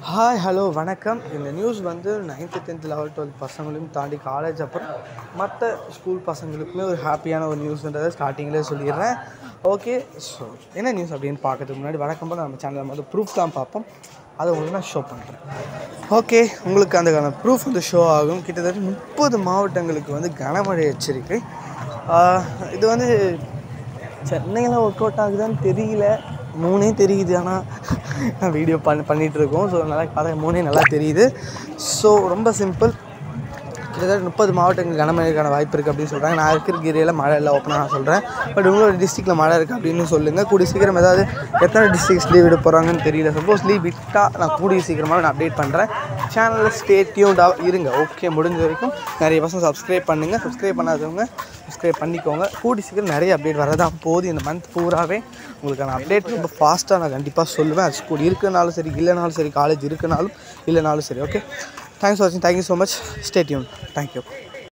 hi hello வணக்கம் இந்த news வந்து நைன்த்து டென்த் லெவல் டுவெல்த் பசங்களையும் தாண்டி காலேஜ் அப்புறம் மற்ற ஸ்கூல் பசங்களுக்குமே ஒரு ஹாப்பியான ஒரு நியூஸ்ன்றதை ஸ்டார்டிங்லேயே சொல்லிடுறேன் ஓகே ஸோ என்ன நியூஸ் அப்படின்னு பார்க்கறதுக்கு முன்னாடி வழக்கம் போல் நம்ம சேனலில் வந்து ப்ரூஃப் தான் பார்ப்போம் அதை உங்களுக்கு நான் ஷோ பண்ணுறேன் ஓகே உங்களுக்கு அதுக்கான ப்ரூஃப் வந்து ஷோ ஆகும் கிட்டத்தட்ட முப்பது மாவட்டங்களுக்கு வந்து கனமழை எச்சரிக்கை ஆஹ் இது வந்து சென்னையில் ஒர்க் அவுட் ஆகுதான்னு தெரியல மூணே தெரியுது ஆனால் நான் வீடியோ பண்ண பண்ணிகிட்ருக்கோம் ஸோ நல்லா பார்த்தா மூணே நல்லா தெரியுது ஸோ ரொம்ப சிம்பிள் கிட்டத்தட்ட முப்பது மாவட்டங்கள் கனமழைக்கான வாய்ப்பு இருக்குது அப்படின்னு சொல்கிறாங்க நான் இருக்கிற ஏரியாவில் மழை இல்லை ஓப்பனாக நான் சொல்கிறேன் பட் உங்களோட டிஸ்ட்ரிக்டில் மழை இருக்குது அப்படின்னு சொல்லுங்கள் கூடிய சீக்கிரம் ஏதாவது எத்தனை டிஸ்ட்ரிக்ஸ் லீவ் விட போகிறாங்கன்னு தெரியல சப்போஸ் லீவ் விட்டால் நான் கூடிய சீக்கிரமாக நான் அப்டேட் பண்ணுறேன் சேனலில் ஸ்டே டியூன்டாக இருங்க ஓகே முடிஞ்ச வரைக்கும் நிறைய பசங்க சப்ஸ்கிரைப் பண்ணுங்கள் சப்ஸ்கிரைப் பண்ணாதவங்க சப்ஸ்கிரைப் பண்ணிக்கோங்க கூடி சீக்கிரம் நிறைய அப்டேட் வரதான் போகுது இந்த மந்த் பூராவே உங்களுக்கான அப்டேட் ரொம்ப ஃபாஸ்ட்டாக நான் கண்டிப்பாக சொல்லுவேன் அது ஸ்கூல் இருக்குனாலும் சரி இல்லைனாலும் சரி காலேஜ் இருக்குனாலும் இல்லைனாலும் சரி ஓகே தேங்க்ஸ் ஃபார் வாட்சிங் thank you so much stay tune thank you